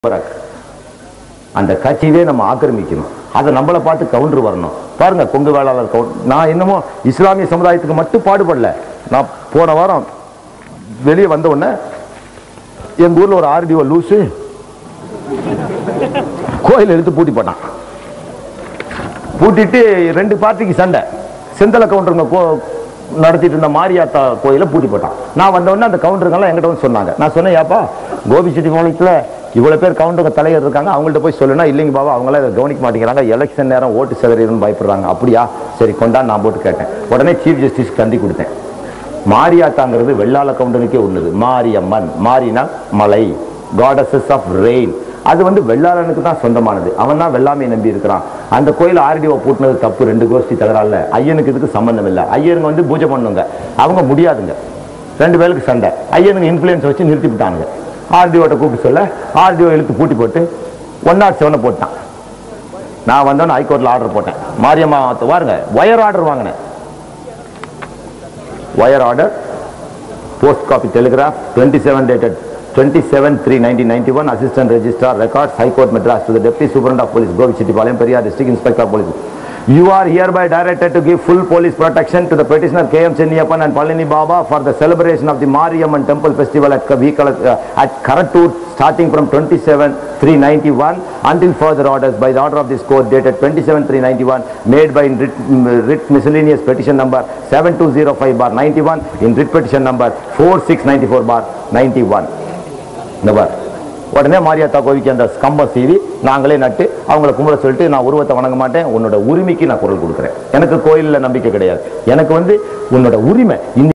போறாங்க. அந்த கட்சியவே நம்ம ஆக்கிரமிக்கணும் அதை நம்மளை பார்த்து கவுண்டர் வரணும் பாருங்க கொங்கு வேளாளர் கவுண்டர் நான் என்னமோ இஸ்லாமிய சமுதாயத்துக்கு மட்டும் பாடுபடல நான் போன வாரம் வெளியே வந்த உடனே எங்க ஊர்ல ஒரு ஆர்டிஓ லூசு கோயில் எடுத்து பூட்டி போட்டான் பூட்டிட்டு ரெண்டு பார்ட்டிக்கு சண்டை செந்தல கவுண்டருங்க கோ நடத்திட்டு இருந்த மாரியாத்தா கோயிலை பூட்டி போட்டான் நான் வந்த உடனே அந்த கவுண்டருங்கெல்லாம் என்கிட்ட வந்து சொன்னாங்க நான் சொன்னேன் ஏப்பா கோபிச்செட்டிப்பாளையத்தில் இவ்வளோ பேர் கவுண்டருங்க தலைவர் இருக்காங்க அவங்கள்ட்ட போய் சொல்லுனா இல்லைங்க பாபா அவங்களாம் இதை கவனிக்க மாட்டேங்கிறாங்க எலெக்ஷன் நேரம் ஓட்டு சதவீதம் பயப்படுறாங்க அப்படியா சரி கொண்டா நான் போட்டு கேட்டேன் உடனே சீஃப் ஜஸ்டிஸ் கண்டி கொடுத்தேன் மாரியாத்தாங்கிறது வெள்ளாள கவுண்டனுக்கே உள்ளது மாரியம்மன் மாரினா மலை காடஸஸ் ஆஃப் ரெயின் அது வந்து வெள்ளாளனுக்கு தான் சொந்தமானது அவன் தான் வெள்ளாமையை நம்பி இருக்கிறான் அந்த கோயில் ஆர்டிஓ பூட்டினது தப்பு ரெண்டு கோஷ்டி தகராறுல ஐயனுக்கு இதுக்கு சம்பந்தம் இல்லை ஐயருங்க வந்து பூஜை பண்ணுங்க அவங்க முடியாதுங்க ரெண்டு பேருக்கு சண்டை ஐயனுங்க இன்ஃப்ளூயன்ஸ் வச்சு நிறுத்தி விட்டாங்க ஆர்டிஓட்ட கூப்பிட்டு சொல்ல ஆர்டிஓ இழுத்து பூட்டி போட்டு ஒன் நாட் செவனை போட்டான் நான் வந்தோன்னு ஹைகோர்ட்ல ஆர்டர் போட்டேன் மாரியம்மா பாருங்க ஒயர் ஆர்டர் வாங்கினேன் wire order, post copy telegraph, 27 dated 27 3 1991, Assistant Registrar Records, High Court Madras to the Deputy Superintendent of Police, Govichittipalayam, Periyar District Inspector of Police. You are hereby directed to give full police protection to the petitioner K.M. Chenniyappan and Palini Baba for the celebration of the Mariamman Temple Festival at, Kavikala, uh, at Karatur starting from 27 391 until further orders by the order of this court dated 27 391 made by writ, mm, writ miscellaneous petition number 7205 bar 91 in writ petition number 4694 bar 91 இந்த பார் உடனே மாரியாத்தா கோவிக்கு அந்த கம்பம் சீவி நாங்களே நட்டு அவங்கள கும்பிட சொல்லிட்டு நான் உருவத்தை வணங்க மாட்டேன் உன்னோட உரிமைக்கு நான் குரல் கொடுக்குறேன் எனக்கு கோயிலில் நம்பிக்கை கிடையாது எனக்கு வந்து உன்னோட உரிமை இந்த